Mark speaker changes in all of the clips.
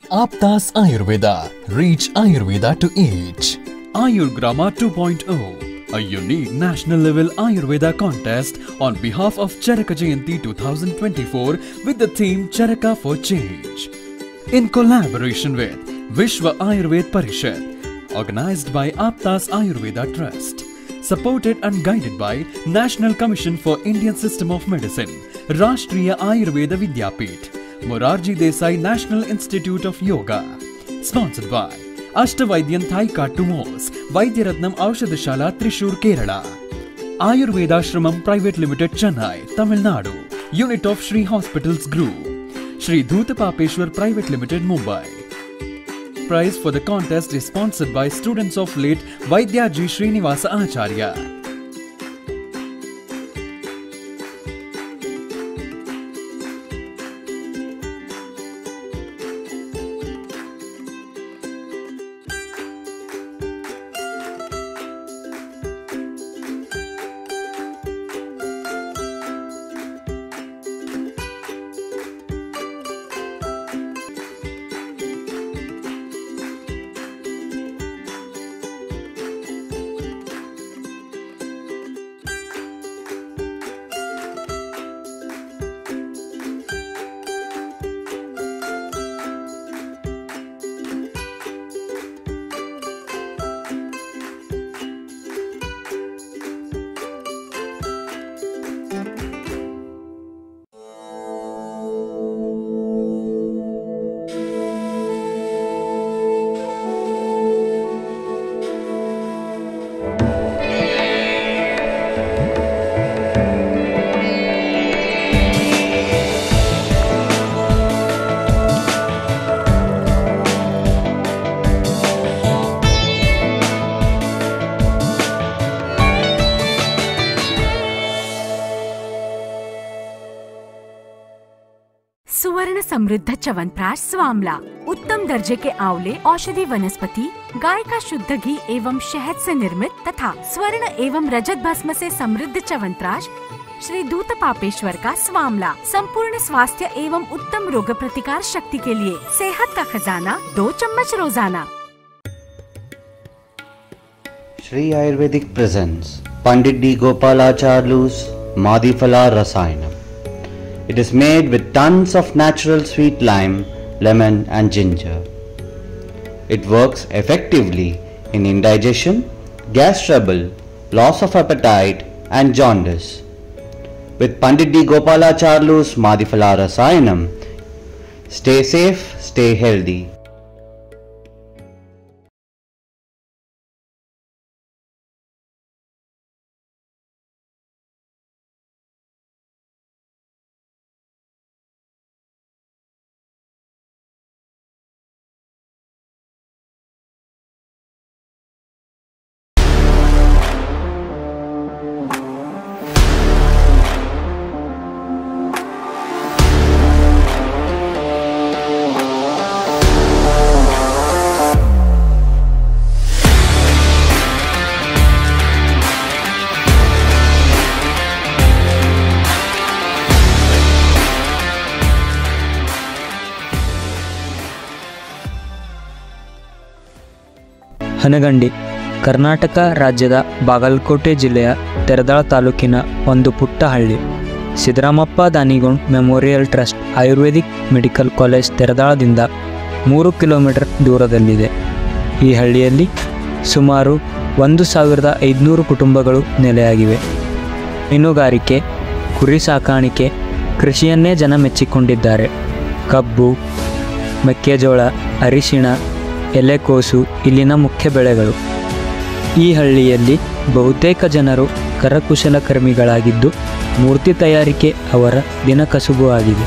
Speaker 1: Aptas Ayurveda. Reach Ayurveda to each.
Speaker 2: Ayurgrama 2.0, a unique national level Ayurveda contest on behalf of Charaka Jayanti 2024 with the theme Charaka for Change. In collaboration with Vishwa Ayurved Parishad, organized by Aptas Ayurveda Trust, supported and guided by National Commission for Indian System of Medicine, Rashtriya Ayurveda Vidyapit, Morarji Desai National Institute of Yoga, sponsored by Ashtavaidyan Thai Kattumooss Vaidyaratnam Oushadhasala Thrissur Kerala Ayurvedashramam private limited Chennai Tamil Nadu unit of Shri hospitals group Shri Dhootapapeshwar private limited Mumbai Prize for the contest is sponsored by students of late Vaidyaji Srinivasa Acharya.
Speaker 3: सुवर्ण समृद्ध च्यवनप्राश स्वामला उत्तम दर्जे के आंवले औषधि वनस्पति गाय का शुद्ध घी एवं शहद से निर्मित तथा स्वर्ण एवं रजत भस्म से समृद्ध च्यवनप्राश श्री दूत पापेश्वर का स्वामला संपूर्ण स्वास्थ्य एवं उत्तम रोग प्रतिकार शक्ति के लिए सेहत का खजाना दो चम्मच रोजाना
Speaker 4: Sri Ayurvedic presents Pandit D. Gopalacharlu's Madhifala Rasayanam. It is made with tons of natural sweet lime, lemon, and ginger. It works effectively in indigestion, gas trouble, loss of appetite, and jaundice. With Pandit D. Gopalacharlu's Madhifala Rasayanam, stay safe, stay healthy.
Speaker 5: Hanagandi Karnataka ರಾಜ್ಯದ ಬಾಗಲಕೋಟೆ ಜಿಲ್ಲೆಯ ತೆರದಾಳ ತಾಲೂಕಿನ ಒಂದು ಪುಟ್ಟ ಹಳ್ಳಿ Siddaramappa Danigond memorial trust ayurvedic medical college ತೆರದಾಳದಿಂದ ಮೂರು kilometre ದೂರದಲ್ಲಿದೆ ಈ ಹಳ್ಳಿಯಲ್ಲಿ ಸುಮಾರು ಒಂದು ಸಾವಿರದ ಐದುನೂರು ಕುಟುಂಬಗಳು ನೆಲೆಯಾಗಿವೆ ಮೀನುಗಾರಿಕೆ ಕುರಿ ಸಾಕಾಣಿಕೆ ಕೃಷಿಯನ್ನೇ ಜನ ಮೆಚ್ಚಿಕೊಂಡಿದ್ದಾರೆ ಕಬ್ಬು ಮೆಕ್ಕೆಜೋಳ ಅರಿಶಿಣ ಎಲೆಕೋಸು ಇಲ್ಲಿನ ಮುಖ್ಯ ಬೆಳೆಗಳು ಈ ಹಳ್ಳಿಯಲ್ಲಿ ಬಹುತೇಕ ಜನರು ಕರಕುಶಲಕರ್ಮಿಗಳಾಗಿದ್ದು ಮೂರ್ತಿ ತಯಾರಿಕೆ ಅವರ ದಿನಕಸುಬು ಆಗಿದೆ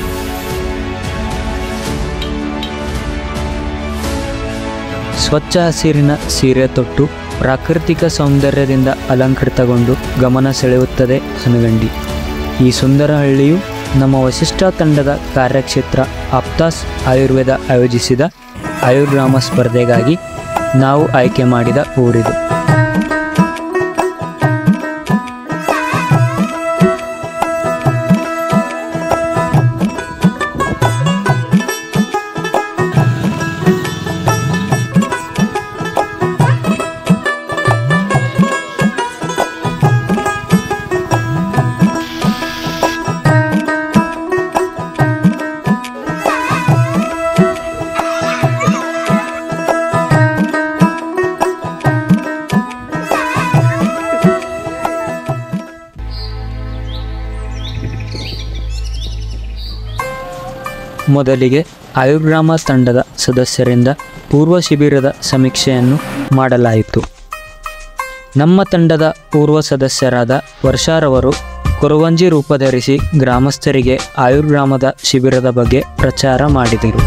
Speaker 5: ಸ್ವಚ್ಛ ಹಸಿರಿನ ಸೀರೆ ತೊಟ್ಟು ಪ್ರಾಕೃತಿಕ ಸೌಂದರ್ಯದಿಂದ ಅಲಂಕೃತಗೊಂಡು ಗಮನ ಸೆಳೆಯುತ್ತದೆ ಹನಗಂಡಿ ಈ ಸುಂದರ ಹಳ್ಳಿಯು ನಮ್ಮ ವಶಿಷ್ಠ ತಂಡದ ಕಾರ್ಯಕ್ಷೇತ್ರ ಆಪ್ತಾಸ್ ಆಯುರ್ವೇದ ಆಯೋಜಿಸಿದ ಆಯುರ್ಗ್ರಾಮ ಸ್ಪರ್ಧೆಗಾಗಿ ನಾವು ಆಯ್ಕೆ ಮಾಡಿದ ಊರಿದು ಮೊದಲಿಗೆ ಆಯುರ್ಗ್ರಾಮ ತಂಡದ ಸದಸ್ಯರಿಂದ ಪೂರ್ವ ಶಿಬಿರದ ಸಮೀಕ್ಷೆಯನ್ನು ಮಾಡಲಾಯಿತು ನಮ್ಮ ತಂಡದ ಪೂರ್ವ ಸದಸ್ಯರಾದ ವರ್ಷಾರವರು ಕೊರವಂಜಿ ರೂಪ ಧರಿಸಿ ಗ್ರಾಮಸ್ಥರಿಗೆ ಆಯುರ್ಗ್ರಾಮದ ಶಿಬಿರದ ಬಗ್ಗೆ ಪ್ರಚಾರ ಮಾಡಿದರು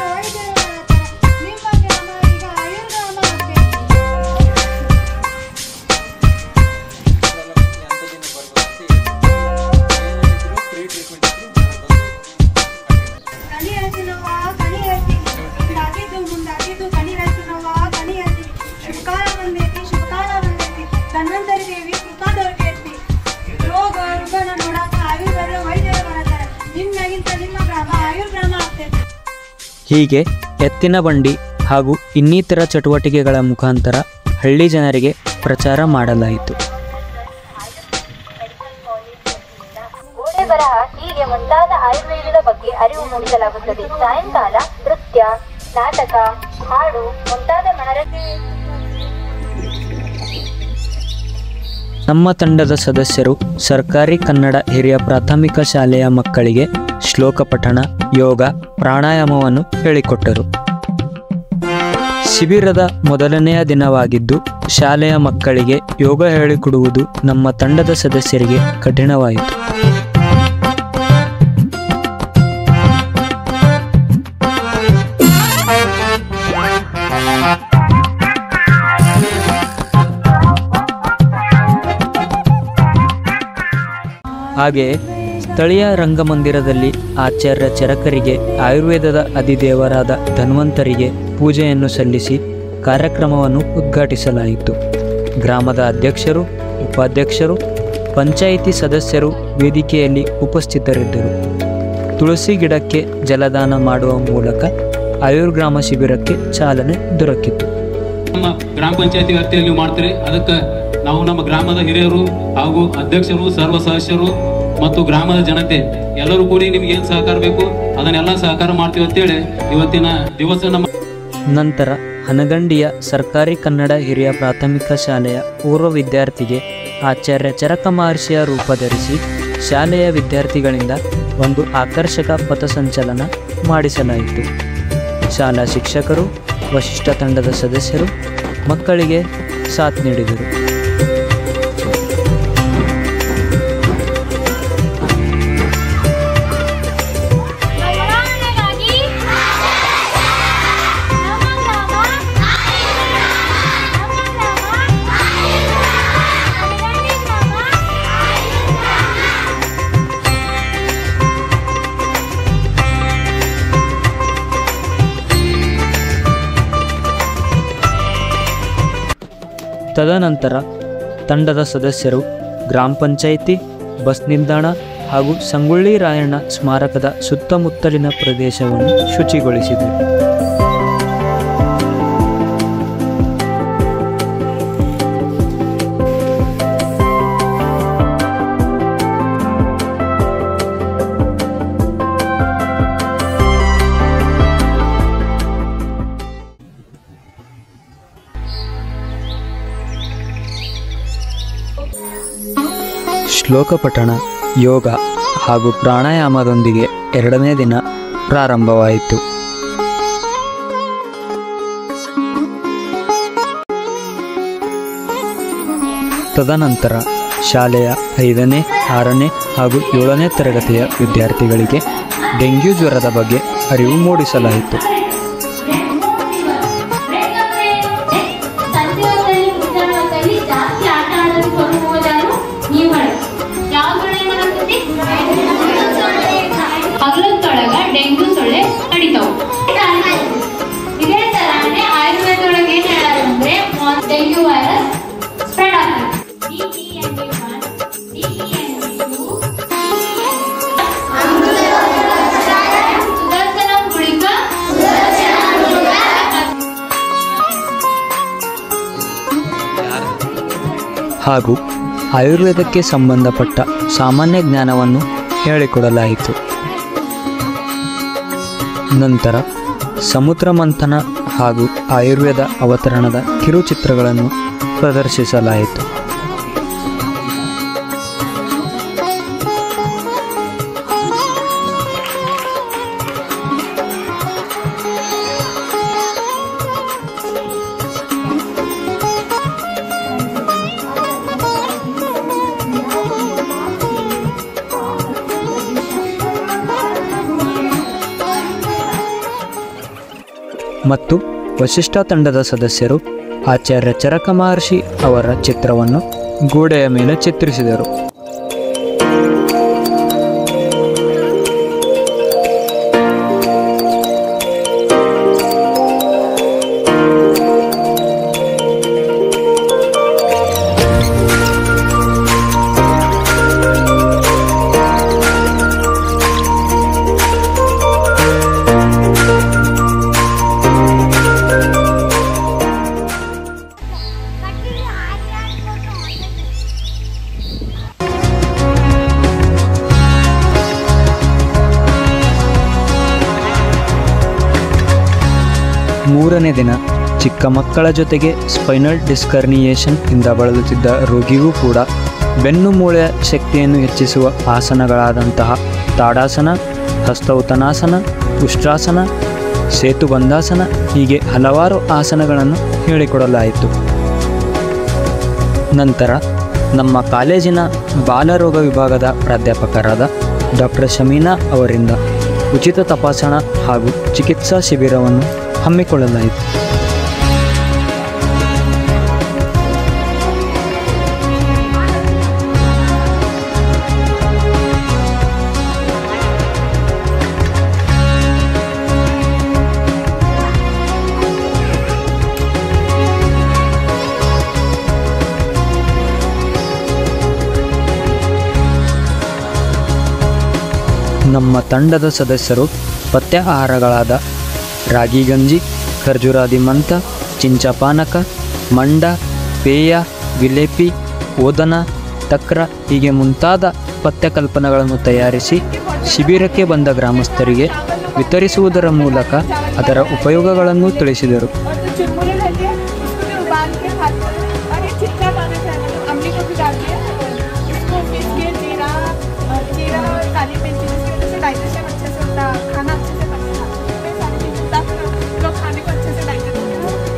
Speaker 6: ಕಣಿ ಹೇಳ್ತೀನವ್ವ ಕಣಿ ಹೇಳ್ತೀನಿ ಮುಂದಾಗಿದ್ದು ಮುಂದಾಗಿದ್ದು ಕಣಿ ಹೇಳ್ತೀನವ್ವ ಕಣಿ ಹೇಳ್ತೀನಿ ಶುಭಕಾಲ ಬಂದೈತಿ ಶುಭಕಾಲ ಬಂದೈತಿ ಧನ್ವಂತರಿ ದೇವಿ ಕೃಪಾ ದೊರಕೈತಿ ರೋಗ ರುಗನ ನೋಡಾಕ ಆಯುರ್ವೇದ ವೈದ್ಯರು ಬರತಾರೆ ನಿಮ್ನಾಗಿಂತ ನಿಮ್ಮ ಗ್ರಾಮ ಆಯುರ್ಗ್ರಾಮ ಆಗ್ತೈತಿ
Speaker 5: ಹೀಗೆ ಎತ್ತಿನ ಬಂಡಿ ಹಾಗೂ ಇನ್ನಿತರ ಚಟುವಟಿಕೆಗಳ ಮುಖಾಂತರ ಹಳ್ಳಿ ಜನರಿಗೆ ಪ್ರಚಾರ ಮಾಡಲಾಯಿತು
Speaker 7: ಗೋಡೆ ಬರಹ ಹೀಗೆ ಮುಂತಾದ ಆಯುರ್ವೇದದ ಬಗ್ಗೆ ಅರಿವು ಮೂಡಿಸಲಾಗುತ್ತದೆ ಸಾಯಂಕಾಲ ನೃತ್ಯ ನಾಟಕ ಹಾಡು ಮುಂತಾದ ಮನರಂಜನೆ
Speaker 5: ನಮ್ಮ ತಂಡದ ಸದಸ್ಯರು ಸರ್ಕಾರಿ ಕನ್ನಡ ಹಿರಿಯ ಪ್ರಾಥಮಿಕ ಶಾಲೆಯ ಮಕ್ಕಳಿಗೆ ಶ್ಲೋಕ ಪಠಣ ಯೋಗ ಪ್ರಾಣಾಯಾಮವನ್ನು ಹೇಳಿಕೊಟ್ಟರು ಶಿಬಿರದ ಮೊದಲನೆಯ ದಿನವಾಗಿದ್ದು ಶಾಲೆಯ ಮಕ್ಕಳಿಗೆ ಯೋಗ ಹೇಳಿಕೊಡುವುದು ನಮ್ಮ ತಂಡದ ಸದಸ್ಯರಿಗೆ ಕಠಿಣವಾಯಿತು ಹಾಗೆಯೇ ಸ್ಥಳೀಯ ರಂಗಮಂದಿರದಲ್ಲಿ ಆಚಾರ್ಯ ಚರಕರಿಗೆ ಆಯುರ್ವೇದದ ಅಧಿದೇವರಾದ ಧನ್ವಂತರಿಗೆ ಪೂಜೆಯನ್ನು ಸಲ್ಲಿಸಿ ಕಾರ್ಯಕ್ರಮವನ್ನು ಉದ್ಘಾಟಿಸಲಾಯಿತು ಗ್ರಾಮದ ಅಧ್ಯಕ್ಷರು ಉಪಾಧ್ಯಕ್ಷರು ಪಂಚಾಯಿತಿ ಸದಸ್ಯರು ವೇದಿಕೆಯಲ್ಲಿ ಉಪಸ್ಥಿತರಿದ್ದರು ತುಳಸಿ ಗಿಡಕ್ಕೆ ಜಲದಾನ ಮಾಡುವ ಮೂಲಕ ಆಯುರ್ಗ್ರಾಮ ಶಿಬಿರಕ್ಕೆ ಚಾಲನೆ ದೊರಕಿತು
Speaker 8: ನಮ್ಮ ಗ್ರಾಮ ಪಂಚಾಯತಿ ವ್ಯಾಪ್ತಿಯಲ್ಲಿ ನೀವು ಮಾಡ್ತೀರಿ ಅದಕ್ಕೆ ನಾವು ನಮ್ಮ ಗ್ರಾಮದ ಹಿರಿಯರು ಹಾಗೂ ಅಧ್ಯಕ್ಷರು ಸರ್ವ ಸದಸ್ಯರು ಮತ್ತು ಗ್ರಾಮದ ಜನತೆ ಎಲ್ಲರೂ ಕೂಡಿ ನಿಮ್ಗೆ ಏನ್ ಸಹಕಾರ ಬೇಕು ಅದನ್ನೆಲ್ಲ ಸಹಕಾರ ಮಾಡ್ತೀವಿ ಅಂತೇಳಿ ಇವತ್ತಿನ ದಿವಸ ನಮ್ಮ
Speaker 5: ನಂತರ ಹನಗಂಡಿಯ ಸರ್ಕಾರಿ ಕನ್ನಡ ಹಿರಿಯ ಪ್ರಾಥಮಿಕ ಶಾಲೆಯ ಪೂರ್ವ ವಿದ್ಯಾರ್ಥಿಗೆ ಆಚಾರ್ಯ ಚರಕ ಮಹರ್ಷಿಯ ರೂಪ ಧರಿಸಿ ಶಾಲೆಯ ವಿದ್ಯಾರ್ಥಿಗಳಿಂದ ಒಂದು ಆಕರ್ಷಕ ಪಥಸಂಚಲನ ಮಾಡಿಸಲಾಯಿತು ಶಾಲಾ ಶಿಕ್ಷಕರು ವಶಿಷ್ಠ ತಂಡದ ಸದಸ್ಯರು ಮಕ್ಕಳಿಗೆ ಸಾಥ್ ನೀಡಿದರು
Speaker 6: ಉದಾಹರಣೆಗಾಗಿ ನಮ್ಮ ಗ್ರಾಮ ನಮ್ಮ ಗ್ರಾಮ ಹನಗಂಡಿ ಗ್ರಾಮ
Speaker 5: ತದನಂತರ ತಂಡದ ಸದಸ್ಯರು ಗ್ರಾಮ ಪಂಚಾಯಿತಿ ಬಸ್ ನಿಲ್ದಾಣ ಹಾಗೂ ಸಂಗೊಳ್ಳಿ ರಾಯಣ್ಣ ಸ್ಮಾರಕದ ಸುತ್ತಮುತ್ತಲಿನ ಪ್ರದೇಶವನ್ನು ಶುಚಿಗೊಳಿಸಿದರು ಶ್ಲೋಕ ಪಠಣ ಯೋಗ ಹಾಗೂ ಪ್ರಾಣಾಯಾಮದೊಂದಿಗೆ ಎರಡನೇ ದಿನ ಪ್ರಾರಂಭವಾಯಿತು ತದನಂತರ ಶಾಲೆಯ ಐದನೇ ಆರನೇ ಹಾಗೂ ಏಳನೇ ತರಗತಿಯ ವಿದ್ಯಾರ್ಥಿಗಳಿಗೆ ಡೆಂಗ್ಯೂ ಜ್ವರದ ಬಗ್ಗೆ ಅರಿವು ಮೂಡಿಸಲಾಯಿತು
Speaker 7: ಸಂಜೆ ಹೊತ್ತಲ್ಲಿ ಮುಂಜಾನೆ ಹೊತ್ತಲ್ಲಿ ಜಾಸ್ತಿ ಆಟ ಆಡಲು ಕೊಡುವುದಾರು ನೀವುಗಳು ಯಾವ ಸೊಳ್ಳೆ ಮಾಡಾಕತ್ತಿ ಹಗಲೊತ್ತೊಳಗ ಡೆಂಗ್ಯೂ ಸೊಳ್ಳೆ ಕಡಿತಾವು ಇದೇ ತರಾನೇ ಆಯುರ್ವೇದೊಳಗೆ ಏನ್ ಹೇಳ್ಯಾರ ಅಂದ್ರೆ ಡೆಂಗ್ಯೂ ವೈರಸ್ ಸ್ಪ್ರೆಡ್ ಆಗ್ತದೆ ಸುದರ್ಶನ ಗುಳಿಕ
Speaker 5: ಹಾಗೂ ಆಯುರ್ವೇದಕ್ಕೆ ಸಂಬಂಧಪಟ್ಟ ಸಾಮಾನ್ಯ ಜ್ಞಾನವನ್ನು ಹೇಳಿಕೊಡಲಾಯಿತು ನಂತರ ಸಮುದ್ರ ಮಂಥನ ಹಾಗೂ ಆಯುರ್ವೇದ ಅವತರಣದ ಕಿರುಚಿತ್ರಗಳನ್ನು ಪ್ರದರ್ಶಿಸಲಾಯಿತು ಮತ್ತು ವಶಿಷ್ಠ ತಂಡದ ಸದಸ್ಯರು ಆಚಾರ್ಯ ಚರಕ ಮಹರ್ಷಿ ಅವರ ಚಿತ್ರವನ್ನು ಗೋಡೆಯ ಮೇಲೆ ಚಿತ್ರಿಸಿದರು ಮೂರನೇ ದಿನ ಚಿಕ್ಕ ಮಕ್ಕಳ ಜೊತೆಗೆ ಸ್ಪೈನಲ್ ಡಿಸ್ಕರ್ನಿಯೇಷನ್ ಇಂದ ಬಳಲುತ್ತಿದ್ದ ರೋಗಿಗೂ ಕೂಡ ಬೆನ್ನು ಮೂಳೆಯ ಶಕ್ತಿಯನ್ನು ಹೆಚ್ಚಿಸುವ ಆಸನಗಳಾದಂತಹ ತಾಡಾಸನ ಹಸ್ತೌತನಾಸನ ಉಷ್ಟ್ರಾಸನ ಸೇತುಬಂಧಾಸನ ಹೀಗೆ ಹಲವಾರು ಆಸನಗಳನ್ನು ಹೇಳಿಕೊಡಲಾಯಿತು ನಂತರ ನಮ್ಮ ಕಾಲೇಜಿನ ಬಾಲರೋಗ ವಿಭಾಗದ ಪ್ರಾಧ್ಯಾಪಕರಾದ ಡಾಕ್ಟರ್ ಶಮೀನಾ ಅವರಿಂದ ಉಚಿತ ತಪಾಸಣಾ ಹಾಗೂ ಚಿಕಿತ್ಸಾ ಶಿಬಿರವನ್ನು ಹಮ್ಮಿಕೊಳ್ಳಲಾಯಿತು ನಮ್ಮ ತಂಡದ ಸದಸ್ಯರು ಪಥ್ಯ ಆಹಾರಗಳಾದ ರಾಗಿ ಗಂಜಿ ಖರ್ಜೂರಾದಿ ಮಂತ ಚಿಂಚಪಾನಕ ಮಂಡ ಪೇಯ ವಿಲೇಪಿ ಓದನ ತಕ್ರ ಹೀಗೆ ಮುಂತಾದ ಪಥ್ಯಕಲ್ಪನೆಗಳನ್ನು ತಯಾರಿಸಿ ಶಿಬಿರಕ್ಕೆ ಬಂದ ಗ್ರಾಮಸ್ಥರಿಗೆ ವಿತರಿಸುವುದರ ಮೂಲಕ ಅದರ ಉಪಯೋಗಗಳನ್ನು ತಿಳಿಸಿದರು
Speaker 6: और जो चुरमुरे रहते हैं उसको भी उबाल के खाते हैं और ये चिट्टा पाना चाहिए अमली को भी डालते हैं इसको पीस के जीरा और जीरा और काली मिर्ची जिसकी वजह से डाइजेशन अच्छे से होता है खाना अच्छे से पचता है ये सारी चीज़ें ताकि लोग खाने को अच्छे से डाइजेस्ट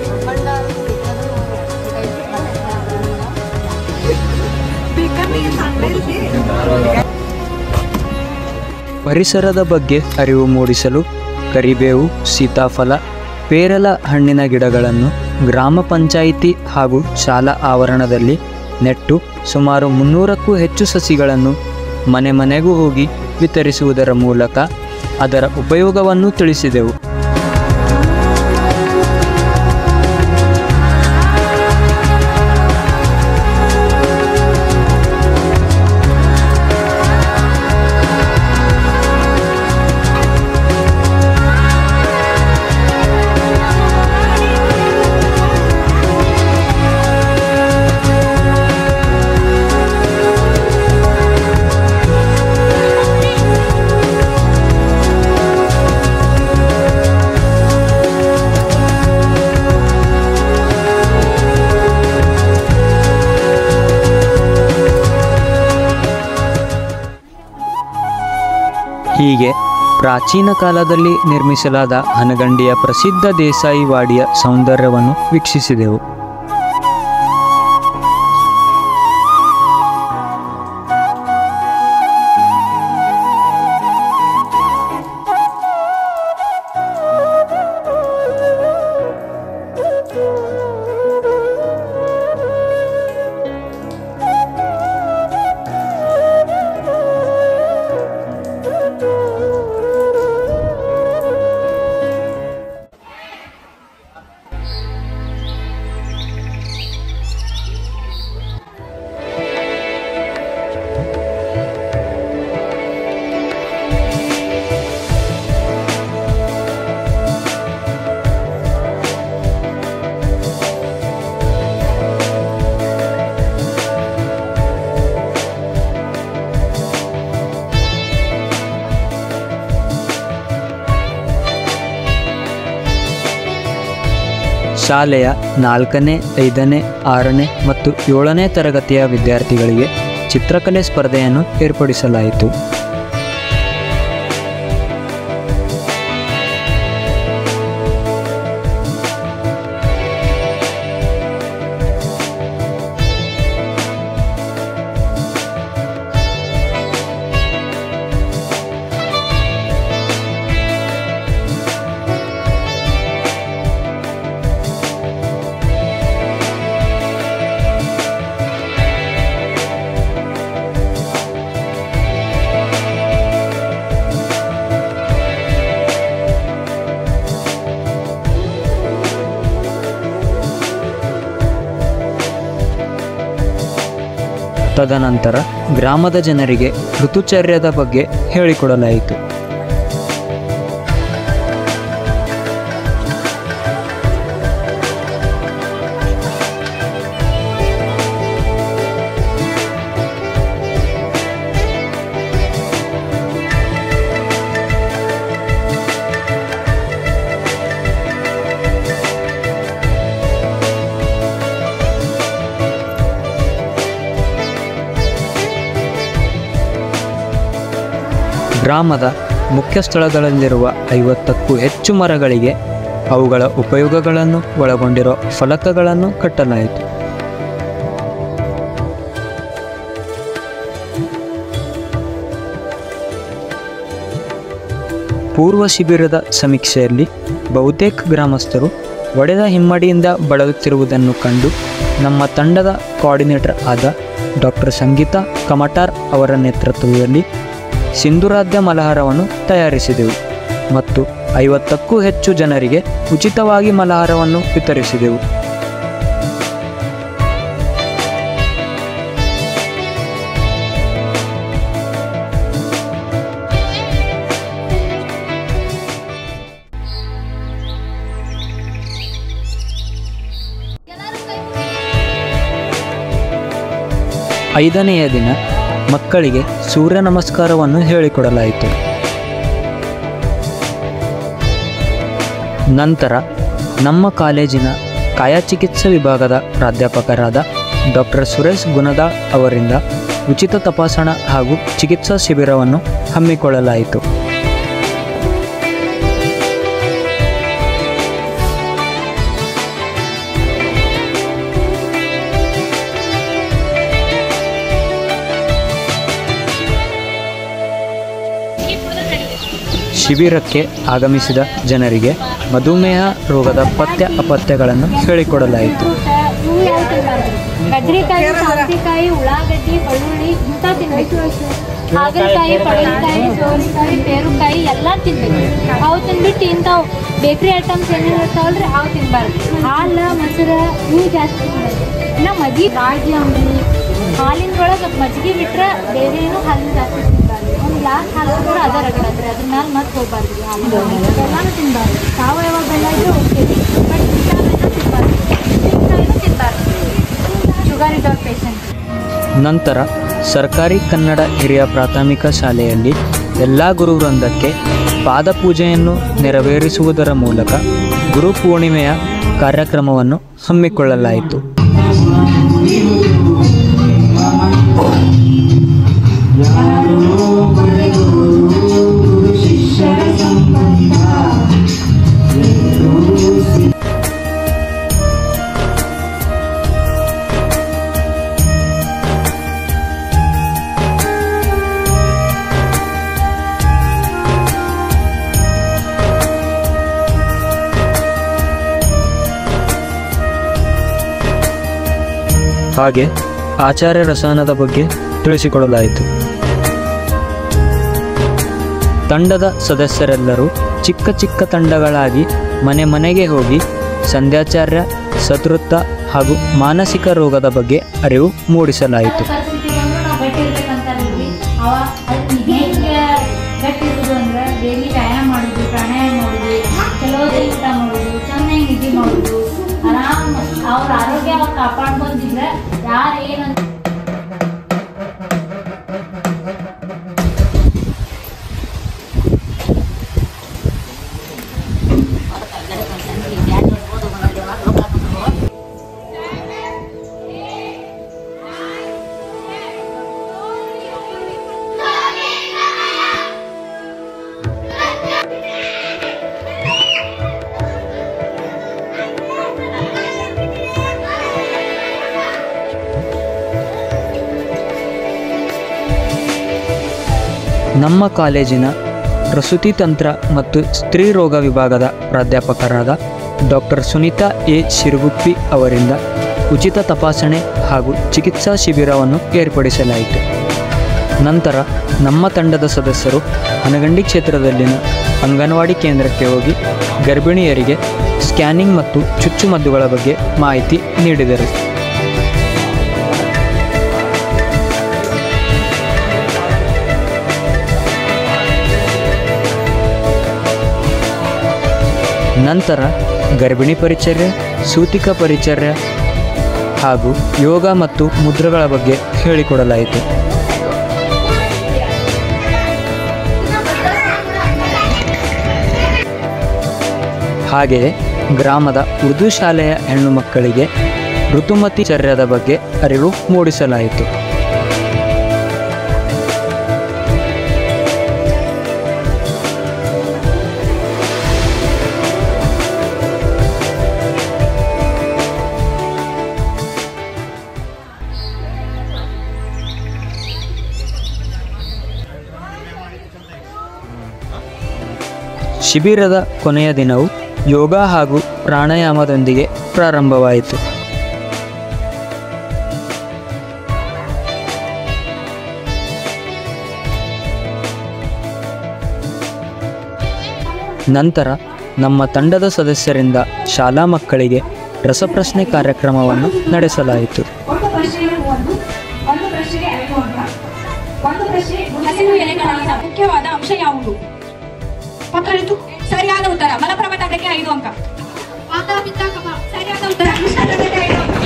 Speaker 5: ಪರಿಸರದ ಬಗ್ಗೆ ಅರಿವು ಮೂಡಿಸಲು ಕರಿಬೇವು ಸೀತಾಫಲ ಪೇರಲ ಹಣ್ಣಿನ ಗಿಡಗಳನ್ನು ಗ್ರಾಮ ಪಂಚಾಯಿತಿ ಹಾಗೂ ಶಾಲಾ ಆವರಣದಲ್ಲಿ ನೆಟ್ಟು ಸುಮಾರು ಮುನ್ನೂರಕ್ಕೂ ಹೆಚ್ಚು ಸಸಿಗಳನ್ನು ಮನೆ ಮನೆಗೂ ಹೋಗಿ ವಿತರಿಸುವುದರ ಮೂಲಕ ಅದರ ಉಪಯೋಗವನ್ನು ತಿಳಿಸಿದೆವು ಹೀಗೆ ಪ್ರಾಚೀನ ಕಾಲದಲ್ಲಿ ನಿರ್ಮಿಸಲಾದ ಹನಗಂಡಿಯ ಪ್ರಸಿದ್ಧ ದೇಸಾಯಿ ವಾಡಿಯ ಸೌಂದರ್ಯವನ್ನು ವೀಕ್ಷಿಸಿದೆವು ಶಾಲೆಯ ನಾಲ್ಕನೇ ಐದನೇ ಆರನೇ ಮತ್ತು ಏಳನೇ ತರಗತಿಯ ವಿದ್ಯಾರ್ಥಿಗಳಿಗೆ ಚಿತ್ರಕಲೆ ಸ್ಪರ್ಧೆಯನ್ನು ಏರ್ಪಡಿಸಲಾಯಿತು ತದನಂತರ ಗ್ರಾಮದ ಜನರಿಗೆ ಋತುಚರ್ಯದ ಬಗ್ಗೆ ಹೇಳಿಕೊಡಲಾಯಿತು ಗ್ರಾಮದ ಮುಖ್ಯ ಸ್ಥಳಗಳಲ್ಲಿರುವ ಐವತ್ತಕ್ಕೂ ಹೆಚ್ಚು ಮರಗಳಿಗೆ ಅವುಗಳ ಉಪಯೋಗಗಳನ್ನು ಒಳಗೊಂಡಿರೋ ಫಲಕಗಳನ್ನು ಕಟ್ಟಲಾಯಿತು ಪೂರ್ವ ಶಿಬಿರದ ಸಮೀಕ್ಷೆಯಲ್ಲಿ ಬಹುತೇಕ ಗ್ರಾಮಸ್ಥರು ಒಡೆದ ಹಿಮ್ಮಡಿಯಿಂದ ಬಳಲುತ್ತಿರುವುದನ್ನು ಕಂಡು ನಮ್ಮ ತಂಡದ ಕೋಆರ್ಡಿನೇಟರ್ ಆದ ಡಾಕ್ಟರ್ ಸಂಗೀತಾ ಕಮಟಾರ್ ಅವರ ನೇತೃತ್ವದಲ್ಲಿ ಸಿಂಧುರಾಧ್ಯ ಮಲಹಾರವನ್ನು ತಯಾರಿಸಿದೆವು ಮತ್ತು ಐವತ್ತಕ್ಕೂ ಹೆಚ್ಚು ಜನರಿಗೆ ಉಚಿತವಾಗಿ ಮಲಹಾರವನ್ನು ವಿತರಿಸಿದೆವು ಐದನೆಯ ದಿನ ಮಕ್ಕಳಿಗೆ ಸೂರ್ಯ ನಮಸ್ಕಾರವನ್ನು ಹೇಳಿಕೊಡಲಾಯಿತು ನಂತರ ನಮ್ಮ ಕಾಲೇಜಿನ ಕಾಯಚಿಕಿತ್ಸಾ ವಿಭಾಗದ ಪ್ರಾಧ್ಯಾಪಕರಾದ ಡಾಕ್ಟರ್ ಸುರೇಶ್ ಗುಣದಾಳ್ ಅವರಿಂದ ಉಚಿತ ತಪಾಸಣಾ ಹಾಗೂ ಚಿಕಿತ್ಸಾ ಶಿಬಿರವನ್ನು ಹಮ್ಮಿಕೊಳ್ಳಲಾಯಿತು ಶಿಬಿರಕ್ಕೆ ಆಗಮಿಸಿದ ಜನರಿಗೆ ಮಧುಮೇಹ ರೋಗದ ಪಥ್ಯ ಅಪಥ್ಯಗಳನ್ನು ಹೇಳಿಕೊಡಲಾಯಿತು
Speaker 7: ಇವು ಯಾವ ತಿನ್ಬಾರ್ದು ಗಜ್ರಿಕಾಯಿ ಸೌತೆಕಾಯಿ ಉಳ್ಳಾಗಡ್ಡಿ ಬೆಳ್ಳುಳ್ಳಿ ಇಂಥ ತಿನ್ಬೇಕು ಹಾಗಲಕಾಯಿ ಪಡವಲಕಾಯಿ ಸೋರೆಕಾಯಿ ಪೇರುಕಾಯಿ ಎಲ್ಲ ತಿನ್ಬೇಕು ಅವು ತಿನ್ಬಿಟ್ಟು ಇಂಥವು ಬೇಕ್ರಿ ಐಟಮ್ಸ್ ಏನೇನು ಇರ್ತಾವಲ್ರಿ ಅವು ತಿನ್ಬಾರ್ದು ಹಾಲು ಮೊಸರು ಇವು ಜಾಸ್ತಿ ತಿನ್ಬಾರ್ದು ಇನ್ನು ಮಜ್ಜಿಗೆ ರಾಗಿ ಅಂಬಲಿ ಹಾಲಿನ ಒಳಗೆ ಮಜ್ಜಿಗೆ ಬಿಟ್ರೆ ಬೇರೆ ಏನು ಹಾಲಿನ ಜಾಸ್ತಿ ತಿನ್ಬಾರ್ದು ಒಂದು ಗ್ಲಾಸ್ ಹಾಲು ಕೂಡ ಅದ ರಗಡಾದ್ರಿ ಅದ್ರ ಮೇಲೆ ಮತ್ತೆ ಹೋಗ್ಬಾರ್ದು ಹಾಲಿನ ಎಲ್ಲಾನು ತಿನ್ಬಾರ್ದು ಸಾವಯವ ಬೆಲ್ಲ ಇದ್ರೆ ಹೋಗ್ತೀವಿ ಬಟ್ ಇಂಥವೆಲ್ಲ ತಿನ್ಬಾರ್ದು ಉಪ್ಪಿನಕಾಯಿನೂ ತಿನ್ಬಾರ್ದು ಶುಗರ್ ಇದ್ದವ್ರ ಪೇಷಂಟ್
Speaker 5: ನಂತರ ಸರ್ಕಾರಿ ಕನ್ನಡ ಹಿರಿಯ ಪ್ರಾಥಮಿಕ ಶಾಲೆಯಲ್ಲಿ ಎಲ್ಲ ಗುರುವೃಂದಕ್ಕೆ ಪಾದಪೂಜೆಯನ್ನು ನೆರವೇರಿಸುವುದರ ಮೂಲಕ ಗುರು ಪೂರ್ಣಿಮೆಯ ಕಾರ್ಯಕ್ರಮವನ್ನು ಹಮ್ಮಿಕೊಳ್ಳಲಾಯಿತು ಹಾಗೆ ಆಚಾರ್ಯ ರಸಾಯನದ ಬಗ್ಗೆ ತಿಳಿಸಿಕೊಡಲಾಯಿತು ತಂಡದ ಸದಸ್ಯರೆಲ್ಲರೂ ಚಿಕ್ಕ ಚಿಕ್ಕ ತಂಡಗಳಾಗಿ ಮನೆ ಮನೆಗೆ ಹೋಗಿ ಸಂಧ್ಯಾಚಾರ್ಯ ಸತೃತ್ವ ಹಾಗೂ ಮಾನಸಿಕ ರೋಗದ ಬಗ್ಗೆ ಅರಿವು ಮೂಡಿಸಲಾಯಿತು
Speaker 7: ಪರಿಸ್ಥಿತಿ ಬಂದ್ರು ನಾವು ಗಟ್ಟಿ ಇರ್ಬೇಕಂತಾರಲ್ರಿ ಅವ ಅದು ಹೆಂಗೆ ಗಟ್ಟಿ ಇರೋದು ಅಂದ್ರೆ ಡೈಲಿ ವ್ಯಾಯಾಮ ಮಾಡೋದು ಪ್ರಾಣಾಯಾಮ ಮಾಡೋದು ಕೆಲವೊಂದು ಊಟ ಮಾಡೋದು ಚೆನ್ನಾಗಿ ನಿದ್ದೆ ಮಾಡೋದು ಆರಾಮ್ ಅವ್ರ ಆರೋಗ್ಯ ಅವ್ರು ಕಾಪಾಡ್ಕೊಂಡಿದ್ರೆ ಯಾರು ಏನಂತ
Speaker 5: ನಮ್ಮ ಕಾಲೇಜಿನ ಪ್ರಸೂತಿ ತಂತ್ರ ಮತ್ತು ಸ್ತ್ರೀ ರೋಗ ವಿಭಾಗದ ಪ್ರಾಧ್ಯಾಪಕರಾದ ಡಾಕ್ಟರ್ ಸುನೀತಾ ಎ ಶಿರುಗುಪ್ಪಿ ಅವರಿಂದ ಉಚಿತ ತಪಾಸಣೆ ಹಾಗೂ ಚಿಕಿತ್ಸಾ ಶಿಬಿರವನ್ನು ಏರ್ಪಡಿಸಲಾಯಿತು ನಂತರ ನಮ್ಮ ತಂಡದ ಸದಸ್ಯರು ಹನಗಂಡಿ ಕ್ಷೇತ್ರದಲ್ಲಿನ ಅಂಗನವಾಡಿ ಕೇಂದ್ರಕ್ಕೆ ಹೋಗಿ ಗರ್ಭಿಣಿಯರಿಗೆ ಸ್ಕ್ಯಾನಿಂಗ್ ಮತ್ತು ಚುಚ್ಚುಮದ್ದುಗಳ ಬಗ್ಗೆ ಮಾಹಿತಿ ನೀಡಿದರು ನಂತರ ಗರ್ಭಿಣಿ ಪರಿಚರ್ಯ ಸೂತಿಕ ಪರಿಚರ್ಯ ಹಾಗೂ ಯೋಗ ಮತ್ತು ಮುದ್ರೆಗಳ ಬಗ್ಗೆ ಹೇಳಿಕೊಡಲಾಯಿತು ಹಾಗೆಯೇ ಗ್ರಾಮದ ಉರ್ದು ಶಾಲೆಯ ಹೆಣ್ಣು ಮಕ್ಕಳಿಗೆ ಋತುಮತಿ ಚರ್ಯದ ಬಗ್ಗೆ ಅರಿವು ಮೂಡಿಸಲಾಯಿತು ಶಿಬಿರದ ಕೊನೆಯ ದಿನವು ಯೋಗ ಹಾಗೂ ಪ್ರಾಣಾಯಾಮದೊಂದಿಗೆ ಪ್ರಾರಂಭವಾಯಿತು ನಂತರ ನಮ್ಮ ತಂಡದ ಸದಸ್ಯರಿಂದ ಶಾಲಾ ಮಕ್ಕಳಿಗೆ ರಸಪ್ರಶ್ನೆ ಕಾರ್ಯಕ್ರಮವನ್ನು ನಡೆಸಲಾಯಿತು
Speaker 6: ಒಂದು ಪ್ರಶ್ನೆಗೆ ಮೂವತ್ತು ಒಂದು ಪ್ರಶ್ನೆಗೆ ಐದು ಅಂಕ ಒಂದು ಪ್ರಶ್ನೆ
Speaker 9: ಹಸಿರು ಎಲೆಗಳಲ್ಲಿನ ಮುಖ್ಯವಾದ ಅಂಶ ಯಾವುದು ಪಕ್ಕಳಿತು ಸರಿಯಾದ ಉತ್ತರ ಮಲಪ್ರಭ ತಂಡಕ್ಕೆ ಐದು ಅಂಕ ಮಾತಾ ಪಿತಾ ಕಪ ಸರಿಯಾದ ಉತ್ತರ ಕೃಷ್ಣ ತಂಡಕ್ಕೆ ಐದು ಅಂಕ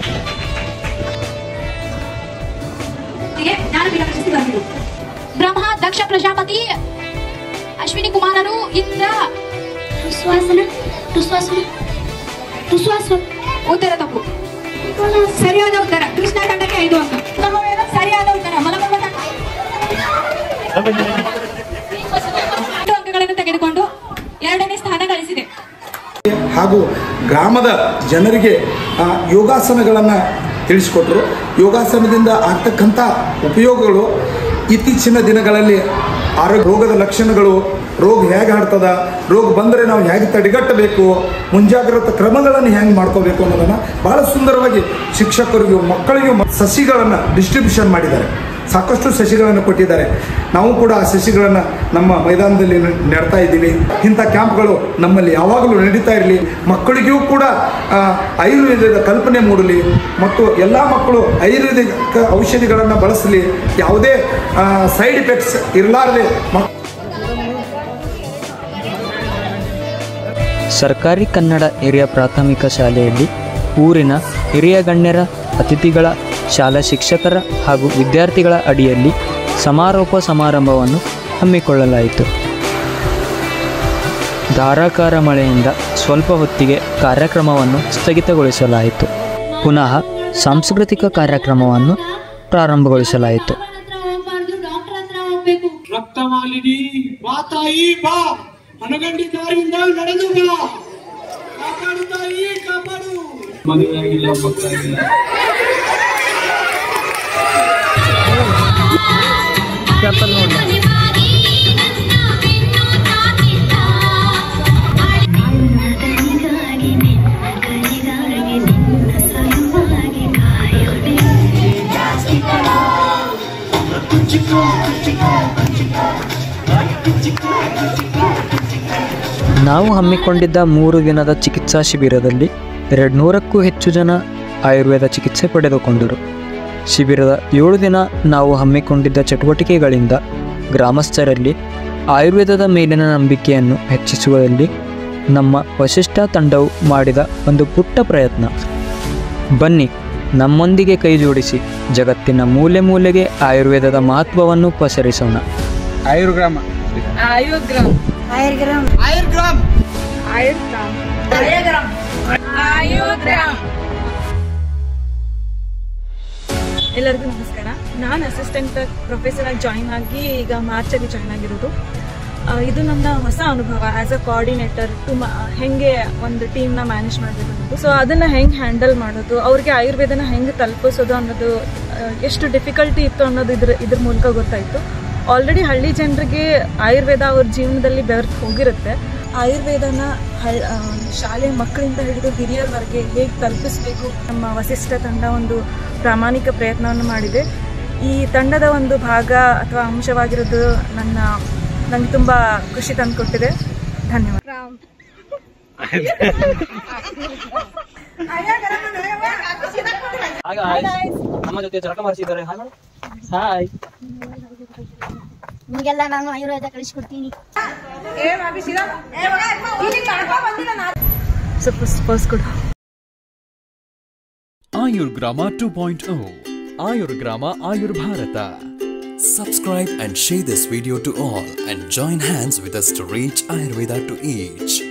Speaker 9: ಹೀಗೆ ಜ್ಞಾನಪೀಠ ಪ್ರಶಸ್ತಿ ಬಂದಿದೆ ಬ್ರಹ್ಮ ದಕ್ಷ ಪ್ರಜಾಪತಿ ಅಶ್ವಿನಿ ಕುಮಾರರು ಇಂದ್ರ ದುಶ್ವಾಸನ ದುಶ್ವಾಸನ ದುಶ್ವಾಸ ಉತ್ತರ ತಪ್ಪು ಸರಿಯಾದ ಉತ್ತರ ಕೃಷ್ಣ ತಂಡಕ್ಕೆ ಐದು ಅಂಕ ಸಮವೇತ ಸರಿಯಾದ ಉತ್ತರ ಮಲಪ್ರಭ ತಂಡ ಎಂಟು ಅಂಕಗಳನ್ನು ತೆಗೆದುಕೊಂಡು ಎರಡನೇ ಸ್ಥಾನ ಗಳಿಸಿದೆ
Speaker 10: ಹಾಗೂ ಗ್ರಾಮದ ಜನರಿಗೆ ಆ, ಯೋಗಾಸನಗಳನ್ನು ತಿಳಿಸಿಕೊಟ್ರು ಯೋಗಾಸನದಿಂದ ಆಗ್ತಕ್ಕಂಥ ಉಪಯೋಗಗಳು ಇತ್ತೀಚಿನ ದಿನಗಳಲ್ಲಿ ಆರೋಗ್ಯ ರೋಗದ ಲಕ್ಷಣಗಳು ರೋಗ ಹೇಗೆ ಹರಡ್ತದ ರೋಗ ಬಂದರೆ ನಾವು ಹೇಗೆ ತಡೆಗಟ್ಟಬೇಕು ಮುಂಜಾಗ್ರತಾ ಕ್ರಮಗಳನ್ನು ಹೆಂಗೆ ಮಾಡ್ಕೋಬೇಕು ಅನ್ನೋದನ್ನು ಬಹಳ ಸುಂದರವಾಗಿ ಶಿಕ್ಷಕರಿಗೂ ಮಕ್ಕಳಿಗೂ ಮ- ಸಸಿಗಳನ್ನು ಡಿಸ್ಟ್ರಿಬ್ಯೂಷನ್ ಮಾಡಿದ್ದಾರೆ ಸಾಕಷ್ಟು ಸಸಿಗಳನ್ನು ಕೊಟ್ಟಿದ್ದಾರೆ ನಾವು ಕೂಡ ಆ ಸಸಿಗಳನ್ನು ನಮ್ಮ ಮೈದಾನದಲ್ಲಿ ನೆ- ನೆಡ್ತಾ ಇದ್ದೀವಿ ಇಂಥ ಕ್ಯಾಂಪ್ಗಳು ನಮ್ಮಲ್ಲಿ ಯಾವಾಗಲೂ ನಡೀತಾ ಇರಲಿ ಮಕ್ಕಳಿಗೂ ಕೂಡ ಆ, ಆಯುರ್ವೇದದ ಕಲ್ಪನೆ ಮೂಡಲಿ ಮತ್ತು ಎಲ್ಲ ಮಕ್ಕಳು ಆಯುರ್ವೇದಿಕ ಔಷಧಿಗಳನ್ನು ಬಳಸಲಿ ಯಾವುದೇ ಸೈಡ್ ಇಫೆಕ್ಟ್ಸ್ ಇರಲಾರದೆ ಮಕ್
Speaker 5: ಸರ್ಕಾರಿ ಕನ್ನಡ ಹಿರಿಯ ಪ್ರಾಥಮಿಕ ಶಾಲೆಯಲ್ಲಿ ಊರಿನ ಹಿರಿಯ ಗಣ್ಯರ ಅತಿಥಿಗಳ ಶಾಲಾ ಶಿಕ್ಷಕರ ಹಾಗೂ ವಿದ್ಯಾರ್ಥಿಗಳ ಅಡಿಯಲ್ಲಿ ಸಮಾರೋಪ ಸಮಾರಂಭವನ್ನು ಹಮ್ಮಿಕೊಳ್ಳಲಾಯಿತು ಧಾರಾಕಾರ ಮಳೆಯಿಂದ ಸ್ವಲ್ಪ ಹೊತ್ತಿಗೆ ಕಾರ್ಯಕ್ರಮವನ್ನು ಸ್ಥಗಿತಗೊಳಿಸಲಾಯಿತು ಪುನಃ ಸಾಂಸ್ಕೃತಿಕ ಕಾರ್ಯಕ್ರಮವನ್ನು ಪ್ರಾರಂಭಗೊಳಿಸಲಾಯಿತು
Speaker 11: ರಕ್ತ ಮಾಲಿನಿ ಬಾ ತಾಯಿ ಬಾ ಮನಗಂಡಿ ದಾರಿಯಿಂದ ನಡೆದು ಬಾ ಕಾಪಾಡು ತಾಯಿ ಕಾಪಾಡು ಮದುವೆಯಾಗಿಲ್ಲ ಮಕ್ಕಳಾಗಿಲ್ಲ
Speaker 5: ನಾವು ಹಮ್ಮಿಕೊಂಡಿದ್ದ ಮೂರು ದಿನದ ಚಿಕಿತ್ಸಾ ಶಿಬಿರದಲ್ಲಿ ಎರಡು ನೂರಕ್ಕೂ ಹೆಚ್ಚು ಜನ ಆಯುರ್ವೇದ ಚಿಕಿತ್ಸೆ ಪಡೆದುಕೊಂಡರು ಶಿಬಿರದ ಏಳು ದಿನ ನಾವು ಹಮ್ಮಿಕೊಂಡಿದ್ದ ಚಟುವಟಿಕೆಗಳಿಂದ ಗ್ರಾಮಸ್ಥರಲ್ಲಿ ಆಯುರ್ವೇದದ ಮೇಲಿನ ನಂಬಿಕೆಯನ್ನು ಹೆಚ್ಚಿಸುವಲ್ಲಿ ನಮ್ಮ ವಶಿಷ್ಠ ತಂಡವು ಮಾಡಿದ ಒಂದು ಪುಟ್ಟ ಪ್ರಯತ್ನ ಬನ್ನಿ ನಮ್ಮೊಂದಿಗೆ ಕೈ ಜೋಡಿಸಿ ಜಗತ್ತಿನ ಮೂಲೆ ಮೂಲೆಗೆ ಆಯುರ್ವೇದದ ಮಹತ್ವವನ್ನು ಪಸರಿಸೋಣ
Speaker 11: ಆಯುರ್ಗ್ರಾಮ
Speaker 9: ಆಯುಗ್ರಾಮ್
Speaker 6: ಆಯುರ್ಗ್ರಾಮ್
Speaker 11: ಆಯುರ್ಗ್ರಾಮ್
Speaker 9: ಆಯುಗ್ರಾಮ್ ಆಯುಗ್ರಾಮ್ ಆಯುಗ್ರಾಮ್
Speaker 12: ಎಲ್ಲರಿಗೂ ನಮಸ್ಕಾರ ನಾನು ಅಸಿಸ್ಟೆಂಟ್ ಪ್ರೊಫೆಸರ್ ಆಗಿ ಜಾಯಿನ್ ಆಗಿ ಈಗ ಮಾರ್ಚಲ್ಲಿ ಜಾಯಿನ್ ಆಗಿರೋದು ಆ, ಇದು ನನ್ನ ಹೊಸ ಅನುಭವ ಆಸ್ ಅ ಕೋಆರ್ಡಿನೇಟರ್ ಟು ಹೆಂಗೆ ಒಂದು ಟೀಮ್ನ ಮ್ಯಾನೇಜ್ ಮಾಡಬೇಕು ಅನ್ನೋದು ಸೊ ಅದನ್ನು ಹೆಂಗೆ ಹ್ಯಾಂಡಲ್ ಮಾಡೋದು ಅವ್ರಿಗೆ ಆಯುರ್ವೇದನ ಹೆಂಗೆ ತಲುಪಿಸೋದು ಅನ್ನೋದು ಆ, ಎಷ್ಟು ಡಿಫಿಕಲ್ಟಿ ಇತ್ತು ಅನ್ನೋದು ಇದ್ರ ಇದ್ರ ಮೂಲಕ ಗೊತ್ತಾಯಿತು ಆಲ್ರೆಡಿ ಹಳ್ಳಿ ಜನರಿಗೆ ಆಯುರ್ವೇದ ಅವ್ರ ಜೀವನದಲ್ಲಿ ಬೆರೆತು ಹೋಗಿರುತ್ತೆ ಆಯುರ್ವೇದನ ಹಳ್ ಆ, ಶಾಲೆ ಮಕ್ಕಳಿಂದ ಹಿಡಿದು ಹಿರಿಯರವರೆಗೆ ಹೇಗೆ ತಲುಪಿಸ್ಬೇಕು ನಮ್ಮ ವಸಿಷ್ಠ ತಂಡ ಒಂದು ಪ್ರಾಮಾಣಿಕ ಪ್ರಯತ್ನವನ್ನು ಮಾಡಿದೆ ಈ ತಂಡದ ಒಂದು ಭಾಗ ಅಥವಾ ಅಂಶವಾಗಿರೋದು ನನ್ನ ನನಗೆ ತುಂಬ ಖುಷಿ ತಂದುಕೊಟ್ಟಿದೆ ಧನ್ಯವಾದ
Speaker 5: ನಮ್ಮ ಜೊತೆ ಜಳಕ ಮಾಡಿಸಿದ್ದಾರೆ ಹಾಯ್
Speaker 13: ನಿಮಗೆಲ್ಲ ನಾನು ಆಯುರ್ವೇದ ಕಳಿಸ್ಕೊಡ್ತೀನಿ
Speaker 12: ಸ್ವಲ್ಪ ಸ್ಪರ್ಸ್ ಕೊಡು
Speaker 2: Ayurgrama 2.0 Ayurgrama Ayurbharata
Speaker 1: Subscribe and share this video to all and join hands with us to reach Ayurveda to each.